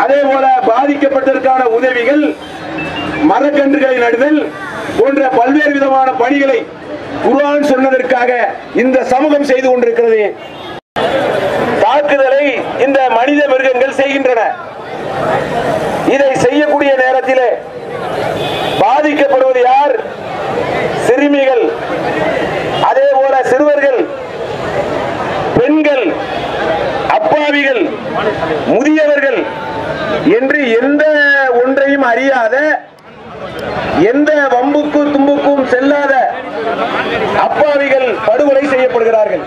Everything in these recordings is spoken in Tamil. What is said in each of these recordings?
அதே போல பாதிக்கப்பட்டதற்கான உதவிகள் மரக்கன்றுகளை நடுதல் போன்ற பல்வேறு விதமான பணிகளை குர்ஆன் சொன்னதற்காக இந்த சமூகம் செய்து கொண்டிருக்கிறது தாக்குதலை இந்த மனித மிருகங்கள் செய்கின்றன இதை செய்யக்கூடிய நேரத்திலே பாதிக்கப்படுவது யார் சிறுமிகள் அதே போல சிறுவர்கள் பெண்கள் அப்பாவிகள் முதியவர்கள் என்று எந்த ஒன்றையும் அறியாத எந்த வம்புக்கும் தும்புக்கும் செல்லாத அப்பாவிகள் படுகொலை செய்யப்படுகிறார்கள்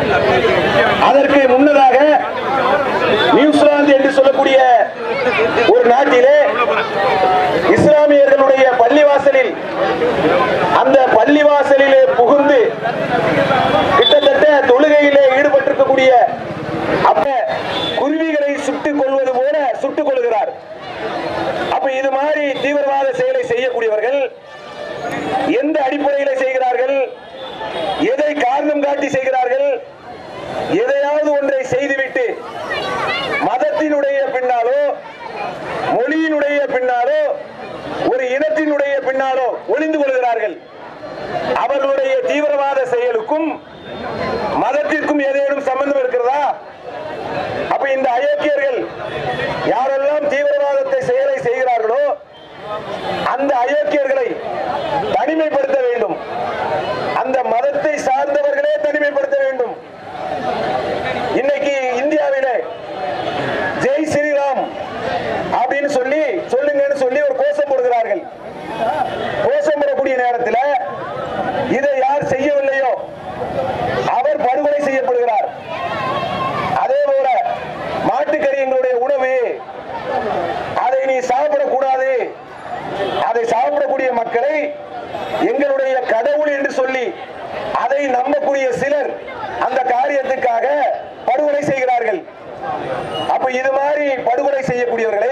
அதற்கு முன்னதாக நியூசிலாந்து என்று சொல்லக்கூடிய ஒரு நாட்டிலே இஸ்லாமியர்களுடைய பள்ளிவாசலில் அந்த பள்ளிவாசலிலே புகுந்து கிட்டத்தட்ட தொழுகையிலே ஈடுபட்டிருக்கக்கூடிய அப்ப குருவிகளை சுட்டுக் கொள்வது போல சுட்டுக் கொள்கிறார் அப்ப இது மாதிரி தீவிரவாத செயலை செய்யக்கூடியவர்கள் எந்த அடிப்படையில செய்கிறார்கள் எதை காரணம் காட்டி செய்கிறார்கள் எதையாவது ஒன்றை செய்துவிட்டு மதத்தினுடைய பின்னாலோ மொழியினுடைய பின்னாலோ ஒரு இனத்தினுடைய பின்னாலோ ஒளிந்து கொள்கிறார்கள் அவர்களுடைய தீவிரவாத செயலுக்கும் மதத்திற்கும் ஏதேனும் சம்பந்தம் இருக்கிறதா அப்ப இந்த அயோக்கியர்கள் யாரெல்லாம் தீவிரவாதத்தை செயலை செய்கிறார்களோ அந்த அயோக்கியர்களை தனிமைப்படுத்த வேண்டும் அந்த மதத்தை சார்ந்தவர்களே தனிமைப்படுத்த வேண்டும் இன்னைக்கு இந்தியாவிலே ஜெய் ஸ்ரீராம் அப்படின்னு சொல்லி சொல்லுங்கன்னு சொல்லி ஒரு கோஷம் போடுகிறார்கள் கோஷம் போடக்கூடிய நேரத்தில் இதை யார் செய்யவில்லையோ அவர் படுகொலை செய்யப்படுகிறார் அதே போல மாட்டுக்கறி எங்களுடைய உணவு அதை நீ சாப்பிடக்கூடாது அதை சாப்பிடக்கூடிய மக்களை எங்களுடைய கடவுள் என்று சொல்லி அதை நம்பக்கூடிய சிலர் அந்த காரியத்துக்காக படுகொலை செய்கிறார்கள் அப்ப இது மாதிரி படுகொலை செய்யக்கூடியவர்களை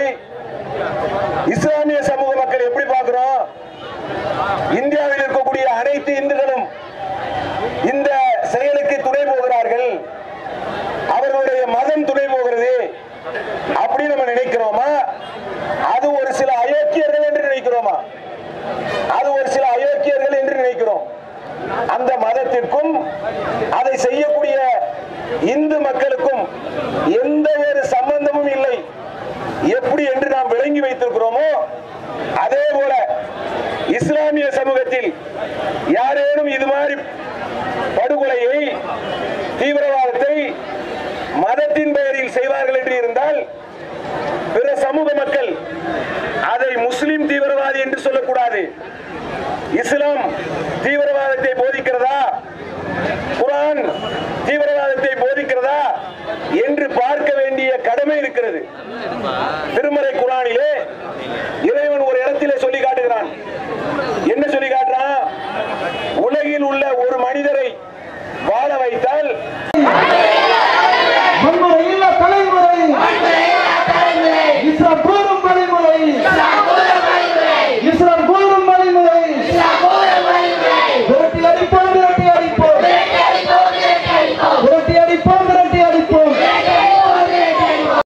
இஸ்லாமிய சமூக மக்கள் எப்படி பார்க்கிறோம் இந்தியாவில் இருக்கக்கூடிய அனைத்து இந்துக்களும் இந்த செயலுக்கு துணை போகிறார்கள் அவர்களுடைய மதம் துணை போகிறது அப்படி நம்ம நினைக்கிறோமா அது ஒரு சில அயோக்கியர்கள் என்று நினைக்கிறோமா அது ஒரு சில அயோக்கியர்கள் என்று நினைக்கிறோம் அந்த மதத்திற்கும் அதை செய்யக்கூடிய இந்து மக்களுக்கும் எந்த ஒரு சம்பந்தமும் இல்லை எப்படி என்று நாம் விளங்கி வைத்திருக்கிறோமோ அதே போல இஸ்லாமிய சமூகத்தில் யாரேனும் இது மாதிரி படுகொலையை தீவிரவாதத்தை மதத்தின் பெயரில் செய்வார்கள் என்று இருந்தால் பிற சமூக மக்கள் அதை முஸ்லிம் தீவிரவாதி என்று சொல்லக்கூடாது இஸ்லாம் தீவிரவாதத்தை போதிக்கிறதா குரான் தீவிரவாதத்தை போதிக்கிறதா என்று பார்க்க வேண்டிய கடமை இருக்கிறது திரும